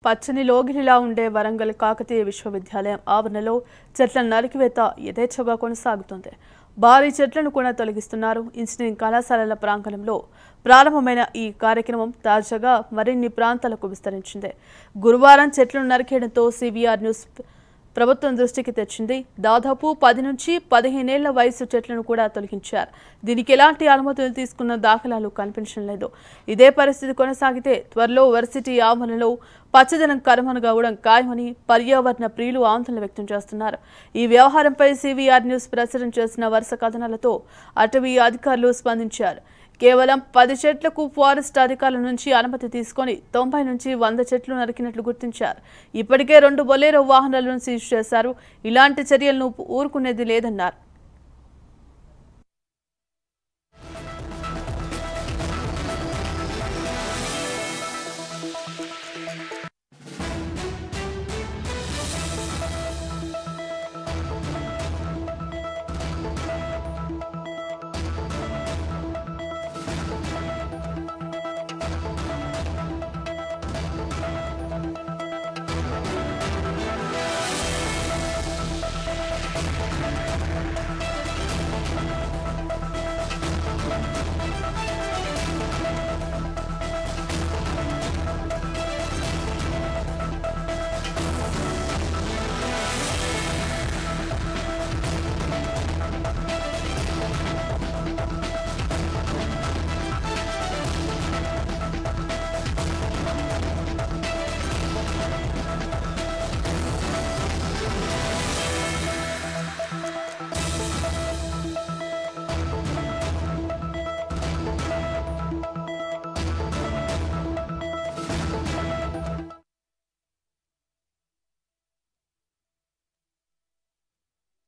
పచ్చని లోగిలిలా ఉండే వరంగల్ కాకతీయ విశ్వవిద్యాలయం ఆవరణలో చెట్ల నరికివేత యథేచ్ఛగా కొనసాగుతుంది భారీ చెట్లను కూడా తొలగిస్తున్నారు ఇంజనీరింగ్ కళాశాలల ప్రాంగణంలో ప్రారంభమైన ఈ కార్యక్రమం తాజాగా మరిన్ని ప్రాంతాలకు విస్తరించింది గురువారం చెట్లను నరికేయడంతో సివిఆర్ న్యూస్ ప్రభుత్వం దృష్టికి తెచ్చింది దాదాపు పది నుంచి పదిహేనేళ్ల వయసు చెట్లను కూడా తొలగించారు దీనికి ఎలాంటి అనుమతులు తీసుకున్న దాఖలాలు కనిపించడం లేదు ఇదే పరిస్థితి కొనసాగితే త్వరలో వర్సిటీ ఆవరణలో పచ్చదనం కనుమరుగవడం ఖాయమని పర్యావరణ ప్రియులు ఆందోళన వ్యక్తం చేస్తున్నారు ఈ వ్యవహారంపై సివిఆర్ న్యూస్ ప్రచురణ చేసిన వరుస కథనాలతో అటవీ అధికారులు స్పందించారు కేవలం పది చెట్లకు ఫారెస్ట్ అధికారుల నుంచి అనుమతి తీసుకొని తొంభై నుంచి వంద చెట్లు నరికినట్లు గుర్తించారు ఇప్పటికే రెండు బొలేరో వాహనాలను సీజ్ చేశారు ఇలాంటి చర్యలను ఊరుకునేది లేదన్నారు